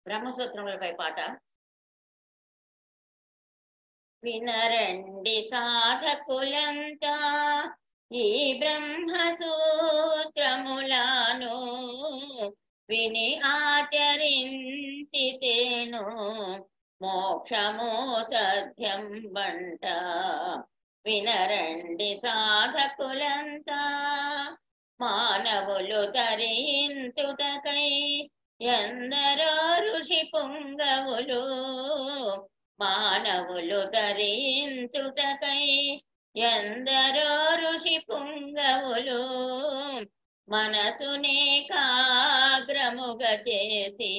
బ్రహ్మసూత్రములపై పాట వినరండి సాధకులంతా ఈ బ్రహ్మసూత్రములను విని ఆచరించితేను మోక్షము సత్యం వంట వినరండి సాధకులంతా మానవులు తరించుటకై ఎందరో ఋషి పుంగవులు మానవులు తరించుటకై ఎందరో ఋషి పుంగవులు మనసునే కాగ్రముగ చేసి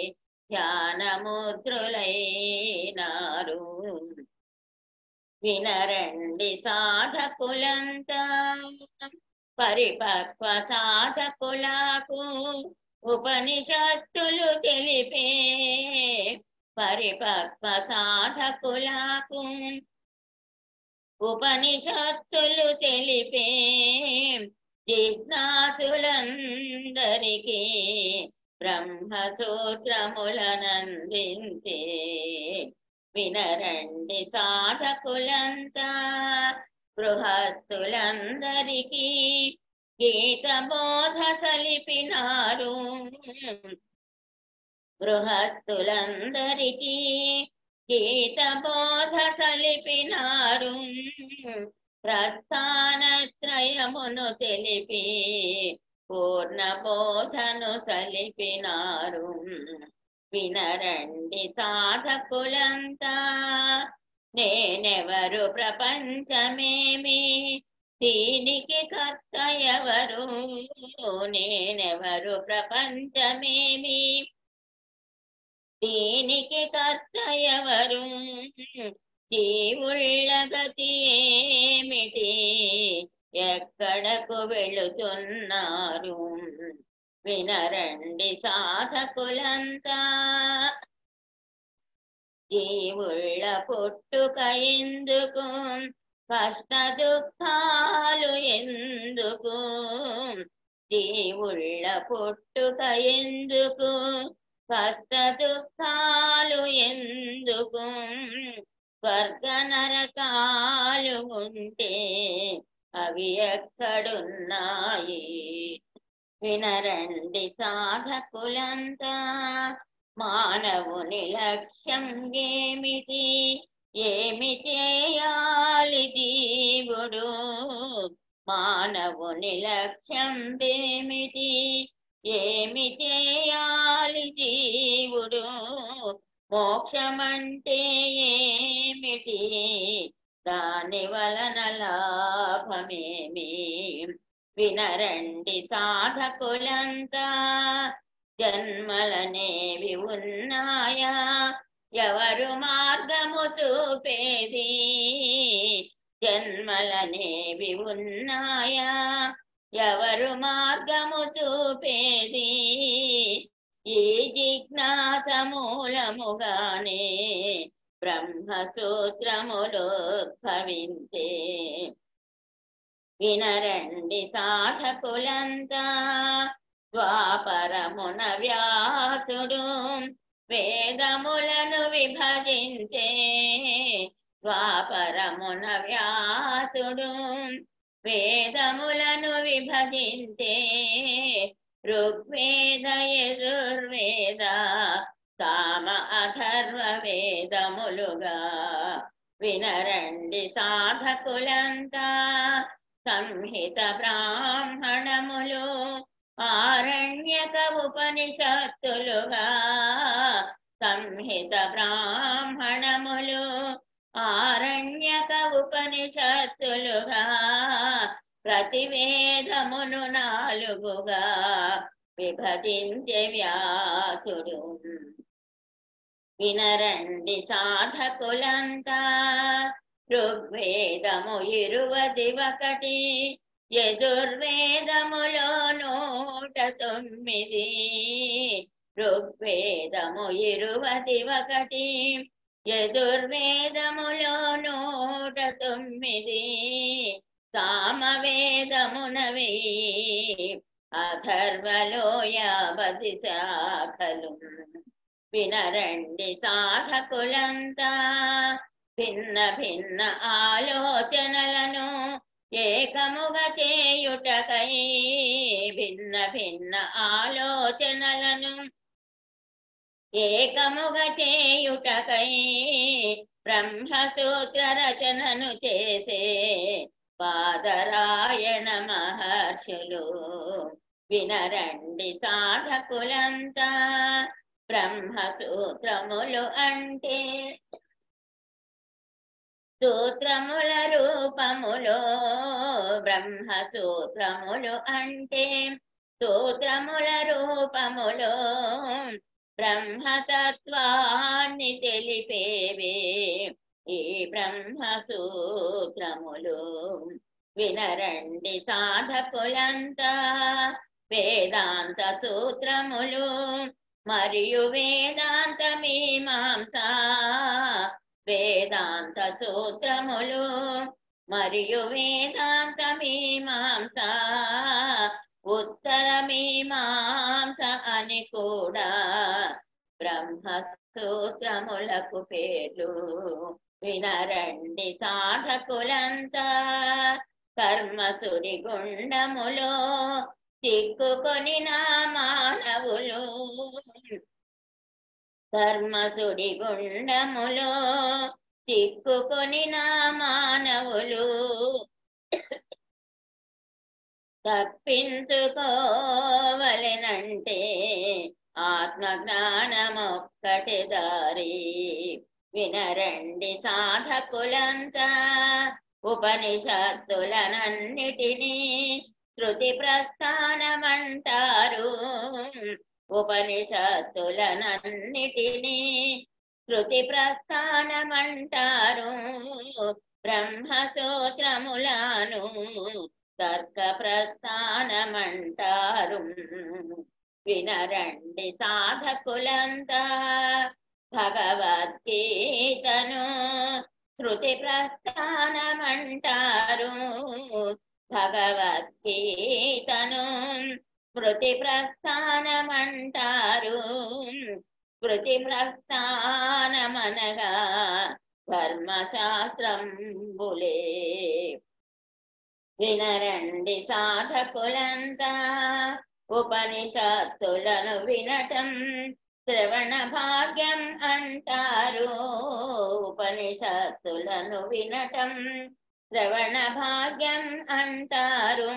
ధ్యానముద్రులైనారు వినరండి సాధకులంతా పరిపక్వ సాధకులకు ఉపనిషత్తులు తెలిపే పరిపక్వ సాధకులకు ఉపనిషత్తులు తెలిపే జిజ్ఞాసులందరికీ బ్రహ్మసూత్రములనందించే వినరండి సాధకులంతా గృహస్థులందరికీ గీత బోధ సలిపినారు గృహస్థులందరికీ గీత బోధ సలిపినారు ప్రస్థానత్రయమును తెలిపి పూర్ణ బోధను సలిపినారు వినరండి సాధకులంతా నేనెవరు ప్రపంచమేమి దీనికి కర్త ఎవరు నేనెవరు ప్రపంచమేమి దీనికి కర్త ఎవరు జీవుళ్ళ గతి ఏమిటి ఎక్కడకు వెళుతున్నారు వినరండి సాధకులంతా జీవుళ్ళ పుట్టుక ఎందుకు కష్ట దుఃఖాలు ఎందుకు జీవుళ్ళ పుట్టుక ఎందుకు కష్ట దుఃఖాలు ఎందుకు స్వర్గ నరకాలు ఉంటే అవి ఎక్కడున్నాయి వినరండి సాధకులంతా మానవుని లక్ష్యం ఏమిటి ఏమి చేయాలి జీవుడు మానవుని లక్ష్యం ఏమిటి ఏమి చేయాలి జీవుడు మోక్షమంటే ఏమిటి దాని వలన లాభమేమి వినరండి సాధకులంతా జన్మలనేవి ఉన్నాయా ఎవరు మార్గము చూపేది జన్మలనేవి ఉన్నాయా ఎవరు మార్గము చూపేది ఈ జిజ్ఞాస మూలముగానే బ్రహ్మసూత్రములు భవించే వినరండి సాధకులంతా ద్వాపరమున వ్యాసుడు వేదములను విభజించే ద్వాపరమున వ్యాసుడు వేదములను విభజించే ఋగ్వేద యజుర్వేద సామ అథర్వ వేదములుగా వినరండి సాధకులంతా సంహిత బ్రాహ్మణములు ఆరణ్యక ఉపనిషత్తులుగా సంహిత బ్రాహ్మణములు ఆరణ్యక ఉపనిషత్తులుగా ప్రతి వేదమును నాలుగుగా విభజించే వ్యాసుడు వినరండి సాధకులంతా ఋగ్వేదము ఇరువది ఒకటి యజుర్వేదములో నూట తొమ్మిది ఋగ్వేదము ఇరువది ఒకటి యజుర్వేదములో నూట తొమ్మిది సామవేదమునవి అథర్వలో యావది శాఖలు వినరండి సాధకులంతా భిన్న భిన్న ఆలోచనలను ఏకముగా చేయుటకై భిన్న భిన్న ఆలోచనలను ఏకముగా చేయుటకై బ్రహ్మసూత్ర రచనను చేసే బాదరాయణ మహర్షులు వినరండి సాధకులంతా బ్రహ్మసూత్రములు అంటే సూత్రముల రూపములో బ్రహ్మసూత్రములు అంటే సూత్రముల రూపములో బ్రహ్మతత్వాన్ని తెలిపేవే ఈ బ్రహ్మసూత్రములు వినరండి సాధకులంతా వేదాంత సూత్రములు మరియు వేదాంత మీమాంస వేదాంత సూత్రములు మరియు వేదాంత మీమాంస ఉత్తర మీమాంస అని కూడా బ్రహ్మ సూత్రములకు పేర్లు వినరండి సాధకులంతా కర్మసుడి గుండములో చిక్కుకొని నా మానవులు కర్మసుడి గుండములో చిక్కుకొని నా మానవులు తప్పించుకోవలెనంటే ఆత్మ జ్ఞానమొక్కటి దారి వినరండి సాధకులంతా ఉపనిషత్తులనన్నిటినీ శృతి ప్రస్థానమంటారు ఉపనిషత్తులనన్నిటినీ శృతి ప్రస్థానమంటారు బ్రహ్మసూత్రములను తర్క ప్రస్థానమంటారు వినరండి సాధకులంతా భగవద్గీతను శృతి ప్రస్థానమంటారు భగవద్గీతను స్మృతి ప్రస్థానమంటారు స్మృతి ప్రస్థానమనగా ధర్మశాస్త్రంబులే వినరండి సాధకులంతా ఉపనిషత్తులను వినటం శ్రవణ భాగ్యం అంటారు ఉపనిషత్తులను వినటం శ్రవణ భాగ్యం అంటారు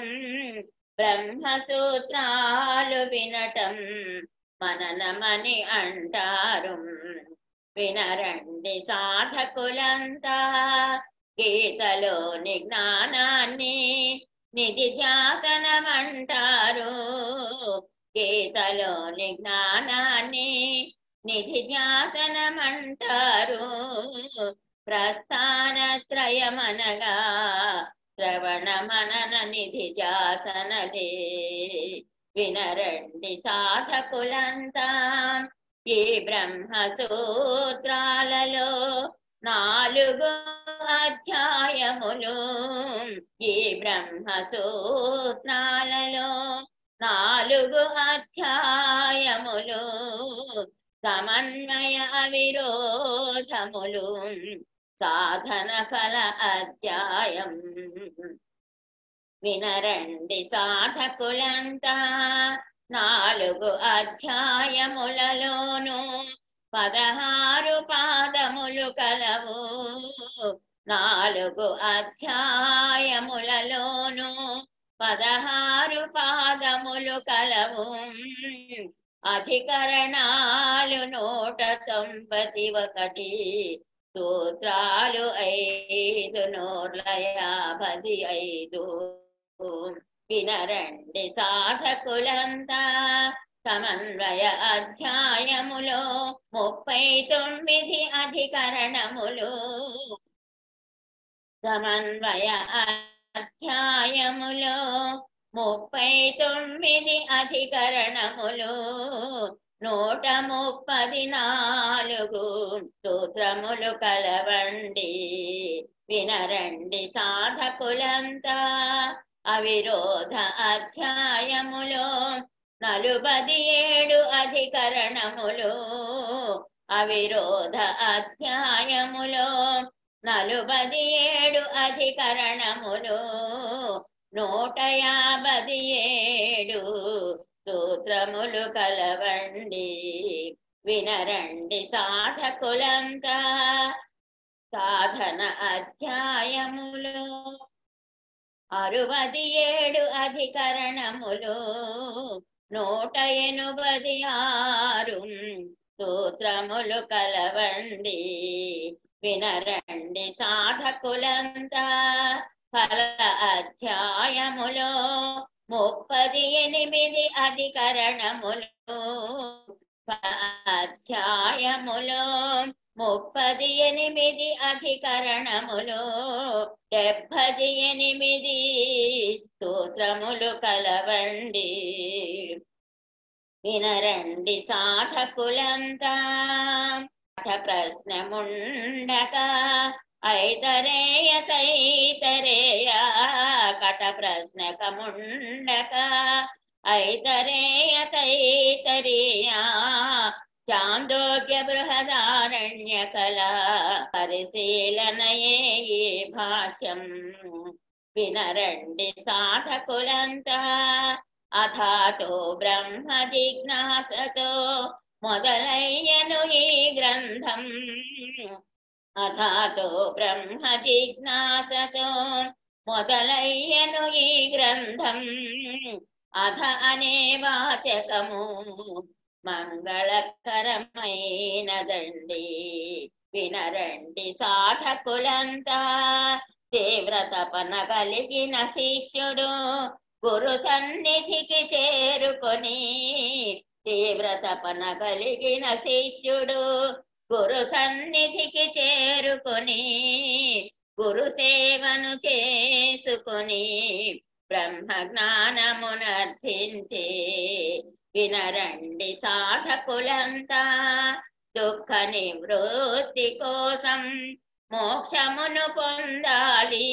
బ్రహ్మసూత్రాలు వినటం మననమని అంటారు వినరండి సాధకులంతా గీతలోని జ్ఞానాన్ని నిధి ధ్యాసనమంటారు గీతలోని జ్ఞానాన్ని నిధి ధ్యాసనమంటారు ప్రస్థానత్రయమనగా శ్రవణ మనన నిధి ధ్యాసనలే వినరండి సాధకులంతా ఈ బ్రహ్మ సూత్రాలలో నాలుగు అధ్యాయములు ఈ బ్రహ్మ సూత్రాలలో నాలుగు అధ్యాయములు సమన్వయ అవిరోధములు సాధన ఫల అధ్యాయం వినరండి సాధకులంతా నాలుగు అధ్యాయములలోను పదహారు పాదములు కలవు నాలుగు అధ్యాయములలోను పదహారు పాదములు కలవు అధికరణాలు నూట తొంభై ఒకటి సూత్రాలు ఐదు నూర్ల యాభై ఐదు వినరండి సాధకులంతా సమన్వయ అధ్యాయములో ముప్పై తొమ్మిది అధికరణములు సమన్వయ అధ్యాయములో ముప్పై తొమ్మిది అధికరణములు నూట ముప్పది నాలుగు సూత్రములు కలవండి వినరండి సాధకులంతా అవిరోధ అధ్యాయములో నలుబది ఏడు అధికరణములు అవిరోధ అధ్యాయములో నలుబది ఏడు అధికరణములు నూట యాభై ఏడు సూత్రములు కలవండి వినరండి సాధకులంతా సాధన అధ్యాయములు అరువది ఏడు అధికరణములు నూట ఎనుబది ఆరు సూత్రములు కలవండి వినరండి సాధకులంతా ఫల అధ్యాయములో ముప్పది ఎనిమిది అధికరణములు అధ్యాయములో ముప్పది ఎనిమిది అధికరణములు డెబ్బది ఎనిమిది సూత్రములు కలవండి వినరండి సాధకులంతా పాఠ ప్రశ్నముండక ఐతరేయ తైతరేయ కట ప్రశ్నకముండక ఐతరేయ తైతరేయ చాందోగ్య బృహదారణ్య కళ పరిశీలనయే ఈ భాష్యం వినరండి సాధకులంతా అథాతో బ్రహ్మ జిజ్ఞాసతో మొదలయ్యను ఈ గ్రంథం అథాతో బ్రహ్మ జిజ్ఞాసతో మొదలయ్యను ఈ గ్రంథం అథ అనే వాచకము మంగళకరమైనదండి వినరండి సాధకులంతా తీవ్రతపన కలిగిన శిష్యుడు గురు సన్నిధికి చేరుకొని తీవ్రతపన కలిగిన శిష్యుడు గురు సన్నిధికి చేరుకొని గురు సేవను చేసుకొని బ్రహ్మ జ్ఞానమునర్థించే వినరండి సాధకులంతా దుఃఖ నివృత్తి కోసం మోక్షమును పొందాలి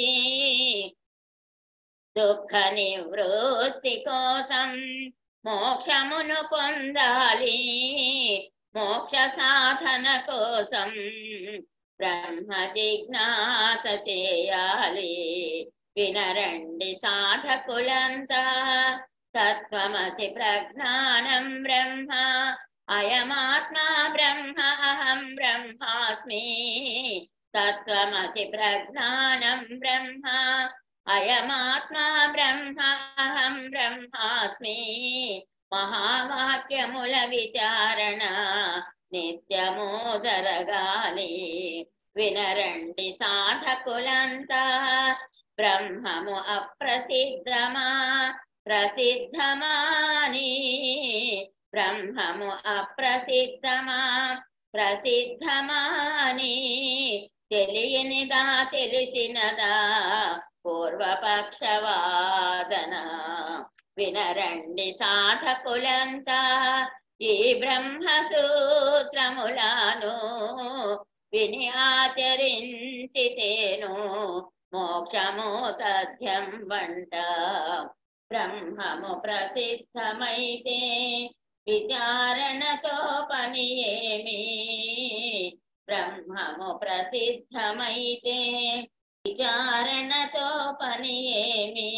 దుఃఖ నివృత్తి కోసం మోక్షమును పొందాలి మోక్ష సాధన కోసం బ్రహ్మ జిజ్ఞాస చేయాలి వినరండి సాధకులంతా తత్వమసి ప్రజ్ఞానం బ్రహ్మ అయమాత్మా బ్రహ్మ అహం బ్రహ్మాస్మి తత్వమసి ప్రజ్ఞానం బ్రహ్మ అయమాత్మా బ్రహ్మ అహం బ్రహ్మాస్మి మహావాక్యముల విచారణ నిత్యము జరగాలి వినరండి సాధకులంతా బ్రహ్మము అప్రసిద్ధమా ప్రసిద్ధమాని బ్రహ్మము అప్రసిద్ధమా ప్రసిద్ధమాని తెలియనిదా తెలిసినదా పూర్వపక్షవాదన వినరండి సాధకులంతా ఈ బ్రహ్మ సూత్రములను విని ఆచరించితేను మోక్షము తథ్యం వంట బ్రహ్మము ప్రసిద్ధమైతే విచారణతో పని ఏమి బ్రహ్మము ప్రసిద్ధమైతే విచారణతో పని ఏమి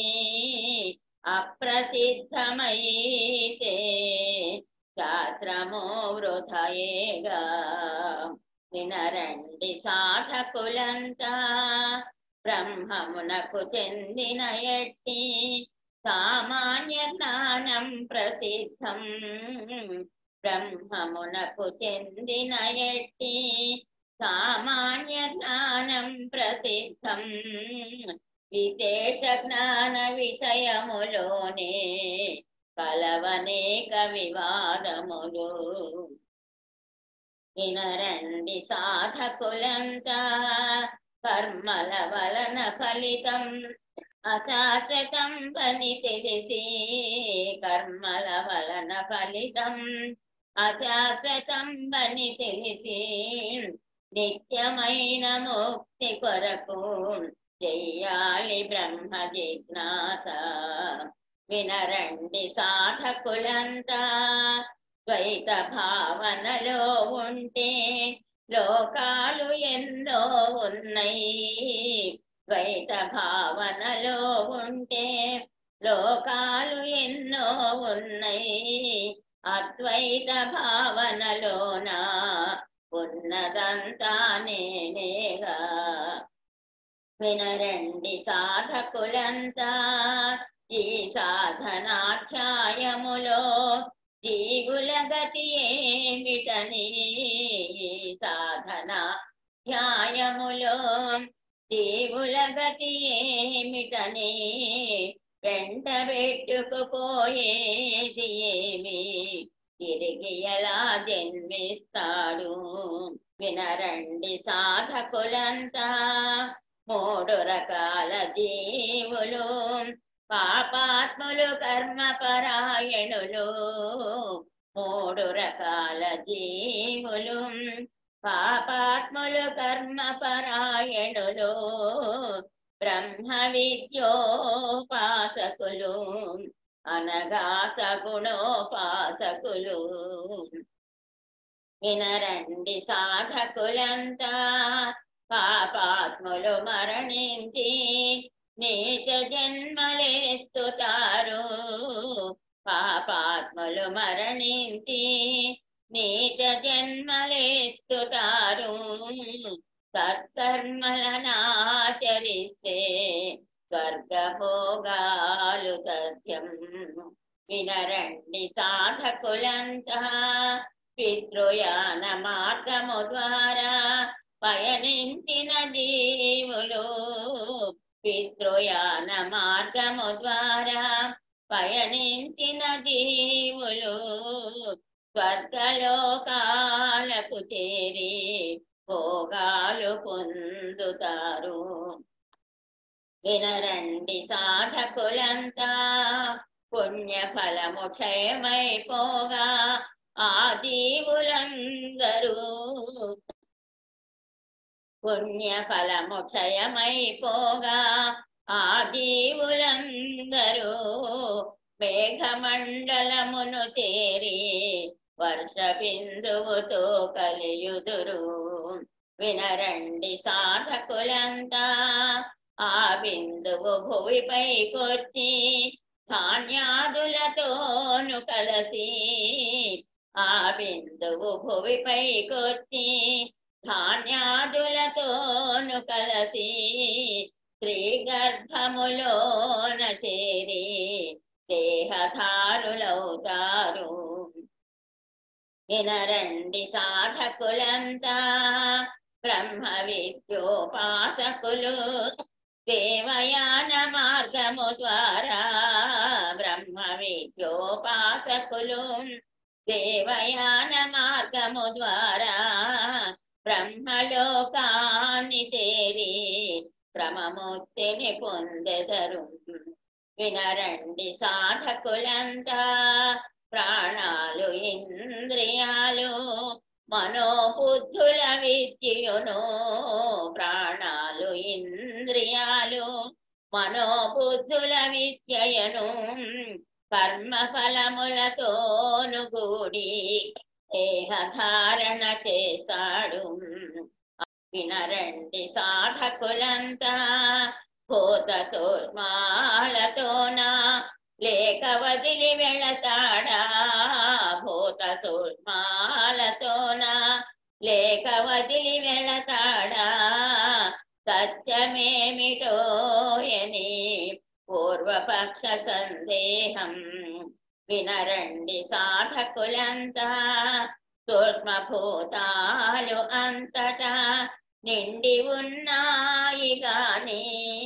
అప్రసిద్ధమైతే శాస్త్రము వృధయేగా వినరండి సాధకులంతా బ్రహ్మమునకు చెందిన ఎట్టి సామాన్య జ్ఞానం ప్రసిద్ధం బ్రహ్మమునకు చెందిన ఎట్టి సామాన్య జ్ఞానం ప్రసిద్ధం విశేష జ్ఞాన విషయములోనే కలవనేక వివాదములు వినరండి సాధకులంతా కర్మల వలన ఫలితం అశాశ్వతం పని తెలిసి కర్మల వలన ఫలితం అశాశ్వతం పని తెలిసి నిత్యమైన ముక్తి కొరకు చెయ్యాలి బ్రహ్మ జిజ్ఞాస వినరండి సాధకులంతా ద్వైత భావనలో ఉంటే లోకాలు ఎన్నో ఉన్నాయి ద్వైత భావనలో ఉంటే లోకాలు ఎన్నో ఉన్నాయి అద్వైత భావనలోన ఉన్నదంతా నేనేగా వినరండి సాధకులంతా ఈ సాధనాధ్యాయములో జీవుల గతి ఏమిటని ఈ సాధన ధ్యాయములో జీవుల గతి ఏమిటని వెంట పెట్టుకుపోయేది ఏమి తిరిగి ఎలా జన్మిస్తాడు వినరండి సాధకులంతా మూడు రకాల జీవులు పాపాత్ములు కర్మపరాయణులు మూడు రకాల జీవులు పాపాత్ములు కర్మపరాయణులు బ్రహ్మ విద్యోపాసకులు అనగా సగుణోపాసకులు వినరండి సాధకులంతా పాపాత్ములు మరణించి నీచ జన్మలెత్తుతారు పాపాత్ములు మరణించి నీచ జన్మలెత్తుతారు సత్కర్మలనాచరిస్తే స్వర్గభోగాలు సత్యం వినరండి సాధకులంతా పితృయాన మార్గము ద్వారా పయనించిన జీవులు పితృయాన మార్గము ద్వారా పయనించిన జీవులు స్వర్గలోకాలకు చేరి భోగాలు పొందుతారు వినరండి సాధకులంతా పుణ్య ఫలము క్షయమైపోగా ఆ జీవులందరూ పుణ్య ఫలము క్షయమైపోగా ఆ జీవులందరూ మేఘమండలమును చేరి వర్ష బిందువుతో కలియుదురు వినరండి సాధకులంతా ఆ బిందువు భువిపైకొచ్చి ధాన్యాదులతోను కలసి ఆ బిందువు భువిపైకొచ్చి ధాన్యాదులతోను కలసి స్త్రీ గర్భములోన చేరి దేహధారులవుతారు వినరండి సాధకులంతా బ్రహ్మ విద్యోపాసకులు దేవయాన మార్గము ద్వారా బ్రహ్మ విద్యోపాసకులు దేవయాన మార్గము ద్వారా బ్రహ్మలోకాన్ని చేరి క్రమముక్తిని పొందెదరు వినరండి సాధకులంతా ప్రాణాలు ఇంద్రియాలు మనోబుద్ధుల విద్యును ప్రాణాలు ఇంద్రియాలు మనోబుద్ధుల విద్యయను కర్మ ఫలములతోను కూడి దేహధారణ చేస్తాడు వినరండి సాధకులంతా కోతతో మాలతోన లేక వదిలి వెళతాడా భూత మాలతోన లేక వదిలి వెళతాడా సత్యమేమిటోయని పూర్వపక్ష సందేహం వినరండి సాధకులంతా సూక్ష్మభూతాలు అంతటా నిండి ఉన్నాయి గాని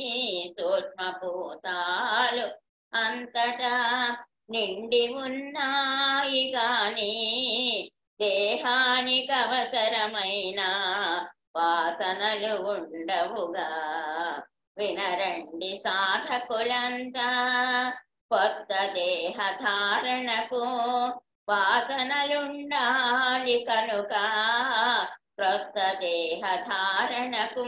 సూక్ష్మభూతాలు అంతటా నిండి ఉన్నాయి గాని దేహానికి అవసరమైన వాసనలు ఉండవుగా వినరండి సాధకులంతా కొత్త దేహ ధారణకు వాసనలుండాలి కనుక క్రొత్త దేహ ధారణకు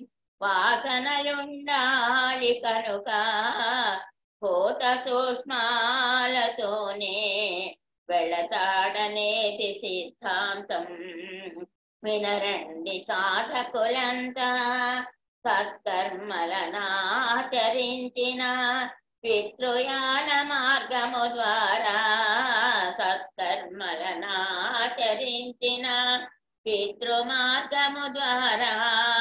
వాసనలుండాలి కనుక భూత సూక్ష్మాలతోనే వెళతాడనేది సిద్ధాంతం వినరండి సాధకులంతా సత్కర్మలనాచరించిన పితృయాన మార్గము ద్వారా సత్కర్మలనాచరించిన పితృమార్గము ద్వారా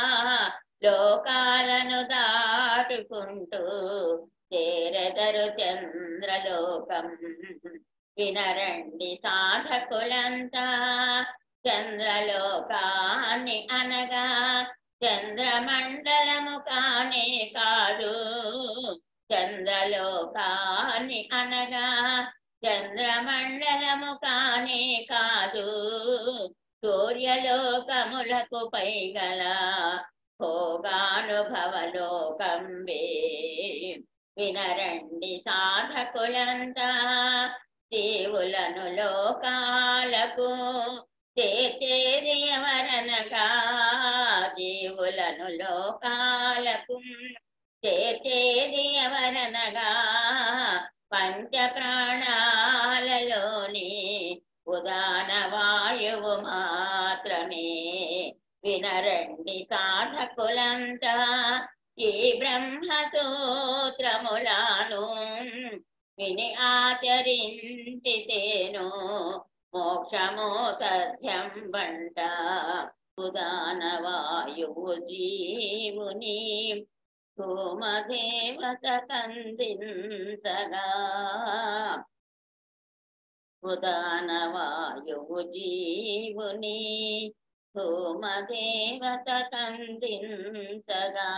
లోకాలను దాటుకుంటూ చేరెదరు చంద్రలోకం వినరండి సాధకులంతా చంద్రలోకాన్ని అనగా చంద్రమండలము కానే కాదు చంద్రలోకాన్ని అనగా చంద్రమండలము కానే కాదు సూర్యలోకములకు పైగల భోగానుభవలోకంబే వినరండి సాధకులంతా దేవులను లోకాలకు చేర్చేది ఎవరనగా జీవులను లోకాలకు చేర్చేది ఎవరనగా పంచ ప్రాణాలలోని ఉదాన వాయువు మాత్రమే వినరండి సాధకులంతా ఈ బ్రహ్మ సూత్రములను విని ఆచరించితేను మోక్షము సత్యం వంట ఉదాన వాయువు జీవుని సోమదేవత కందించగా ఉదాన వాయువు జీవుని సోమదేవత కందించగా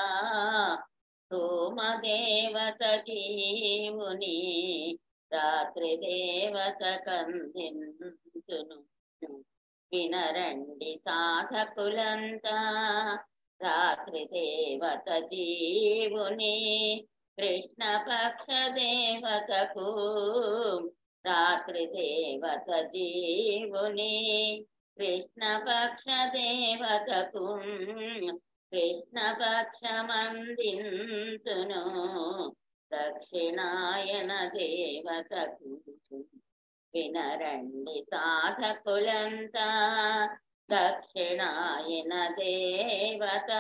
సోమదేవత జీవుని రాత్రి దేవత కందించును వినరండి సాధకులంతా రాత్రి దేవత జీవుని కృష్ణ పక్ష దేవతకు రాత్రి దేవత జీవుని కృష్ణ పక్ష దేవతకు కృష్ణ పక్షమందింతును దక్షిణాయన దేవతకు వినరండి సాధకులంతా దక్షిణాయన దేవత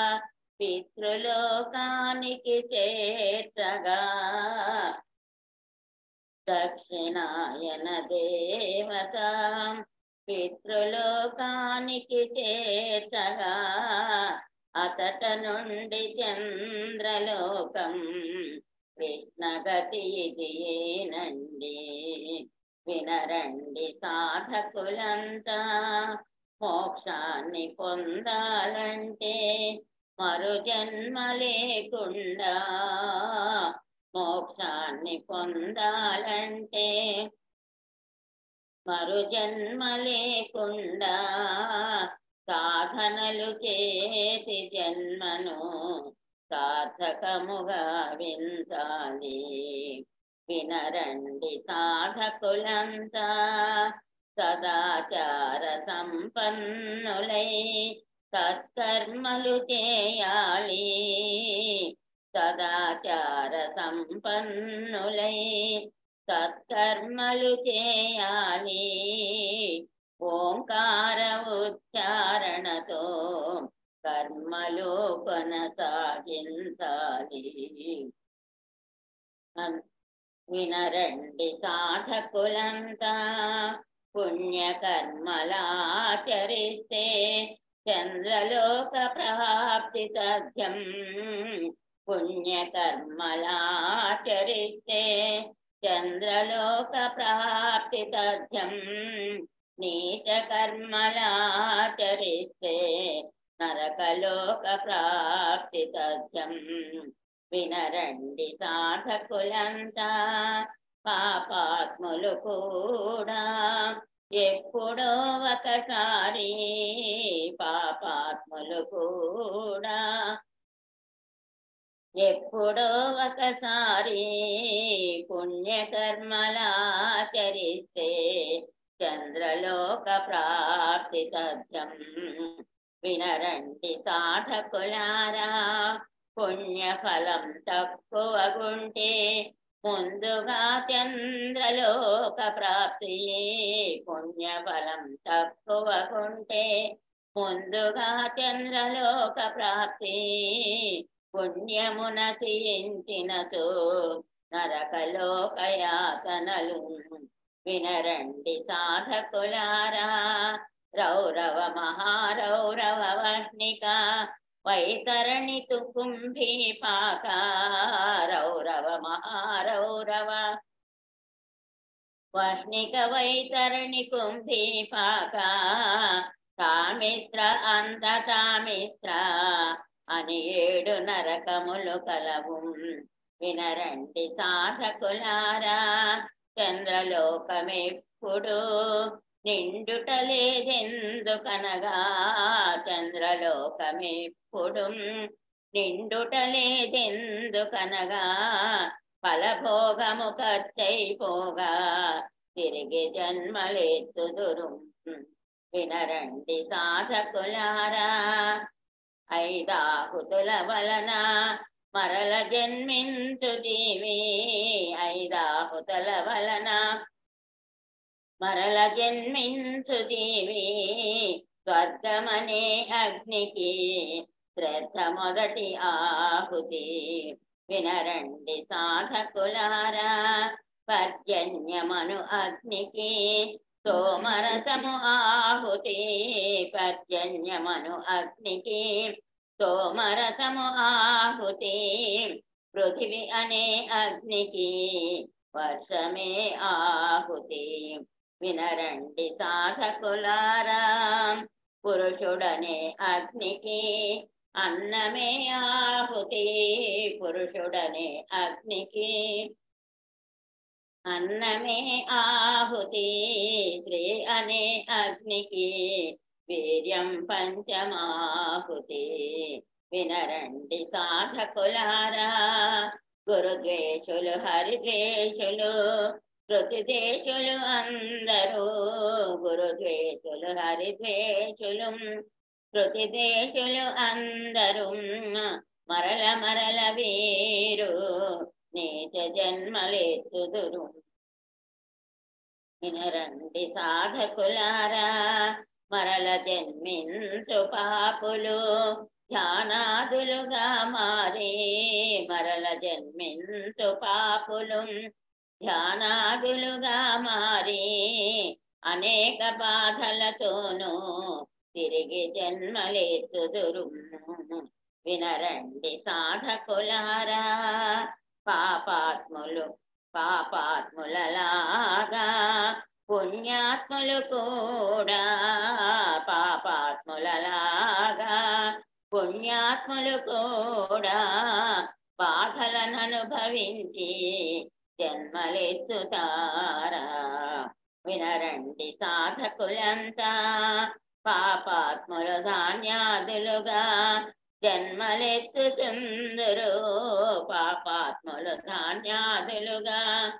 పితృలోకానికి చేర్చగా దక్షిణాయన దేవత పితృలోకానికి చేర్చగా అతట నుండి చంద్రలోకం కృష్ణగతి ఇది ఏనండి వినరండి సాధకులంతా మోక్షాన్ని పొందాలంటే మరు జన్మ లేకుండా మోక్షాన్ని పొందాలంటే మరు జన్మ లేకుండా సాధనలు చేసి జన్మను సార్థకముగా వించాలి వినరండి సాధకులంతా సదాచార సంపన్నులై సత్కర్మలు చేయాలి సదాచార సంపన్నులై సత్కర్మలు చేయాలి ఓంకార ఉచ్చారణతో కర్మలు కొనసాగించాలి అన్- వినరండి సాధకులంతా పుణ్యకర్మలాచరిస్తే చంద్రలోక ప్రాప్తి సత్యం పుణ్యకర్మలాచరిస్తే చంద్రలోక ప్రాప్తి సత్యం నీచ కర్మలాచరిస్తే నరకలోక ప్రాప్తి సత్యం వినరండి సాధకులంతా పాపాత్ములు కూడా ఎప్పుడో ఒకసారి పాపాత్ములు కూడా ఎప్పుడో ఒకసారి పుణ్యకర్మలాచరిస్తే చంద్రలోక ప్రాప్తి సత్యం వినరండి సాధకులారా పుణ్యఫలం తక్కువగుంటే ముందుగా చంద్రలోక ప్రాప్తి పుణ్యఫలం తక్కువకుంటే ముందుగా చంద్రలోక ప్రాప్తి పుణ్యమున తీయించినతో నరకలోకయాతనలు వినరండి సాధకులారా రౌరవ మహారౌరవ వహ్నిక వైతరణి కుంభీ పాక రౌరవ మహారౌరవ వహ్నిక వైతరణి కుంభీ పాక తామిత్ర అంత తామిత్ర అని ఏడు నరకములు కలవు వినరండి సాధకులారా చంద్రలోకమెప్పుడు నిండుట లేదెందుకనగా చంద్రలోకమెప్పుడు నిండుట లేదెందుకనగా ఫలభోగము ఖర్చైపోగా తిరిగి జన్మలెత్తుదురు వినరండి సాధకులారా ఐదాహుతుల వలన మరల జన్మించు జీవి ఐదాహుతుల వలన మరల జన్మించు జీవి స్వర్గమనే అగ్నికి శ్రద్ధ మొదటి ఆహుతి వినరండి సాధకులారా పర్జన్యమను అగ్నికి సోమరసము ఆహుతి పర్జన్యమను అగ్నికి సోమరసము ఆహుతి పృథివి అనే అగ్నికి వర్షమే ఆహుతి వినరండి సాధకులారా పురుషుడనే అగ్నికి అన్నమే ఆహుతి పురుషుడనే అగ్నికి అన్నమే ఆహుతి స్త్రీ అనే అగ్నికి వీర్యం పంచమాహుతి వినరండి సాధకులారా గురుద్వేషులు హరిద్వేషులు శృతిద్వేషులు అందరూ గురుద్వేషులు హరిద్వేషులు శృతిద్వేషులు అందరూ మరల మరల వీరు నీచ జన్మలెత్తుదురు వినరండి సాధకులారా మరల జన్మించు పాపులు ధ్యానాదులుగా మారి మరల జన్మించు పాపులు ధ్యానాదులుగా మారి అనేక బాధలతోనూ తిరిగి జన్మలెత్తుదురు వినరండి సాధకులారా పాపాత్ములు పాపాత్ములలాగా పుణ్యాత్ములు కూడా పాపాత్ములలాగా పుణ్యాత్ములు కూడా బాధలను అనుభవించి జన్మలెత్తుతారా వినరండి సాధకులంతా పాపాత్ములు ధాన్యాదులుగా జన్మలెత్తుతుందరు పాపాత్ములు ధాన్యాదులుగా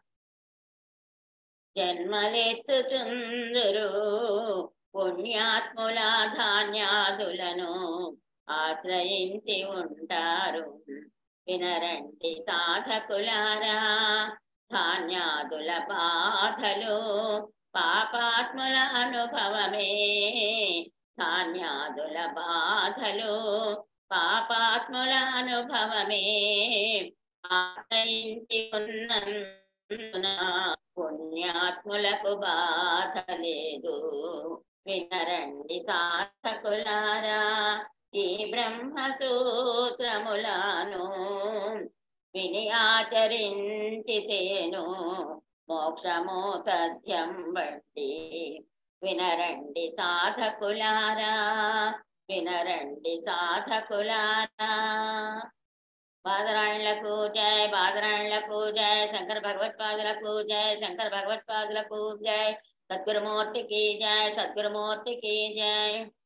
జన్మలెత్తుతుందరు పుణ్యాత్ముల ధాన్యాదులను ఆశ్రయించి ఉంటారు వినరండి సాధకులారా ధాన్యాదుల బాధలు పాపాత్ముల అనుభవమే ధాన్యాదుల బాధలు పాపాత్ముల అనుభవమే ఆశ్రయించి ఉన్నందున పుణ్యాత్ములకు బాధ లేదు వినరండి సాధకులారా ఈ బ్రహ్మ సూత్రములను విని ఆచరించితేను మోక్షము తథ్యం బట్టి వినరండి సాధకులారా వినరండి సాధకులారా బాదరాయణులకు జయ బాదరాయణులకు జయ శంకర భగవత్పాదులకు జయ శంకర భగవత్పాదులకు జయ సద్గురుమూర్తికి జయ సద్గురుమూర్తికి జయ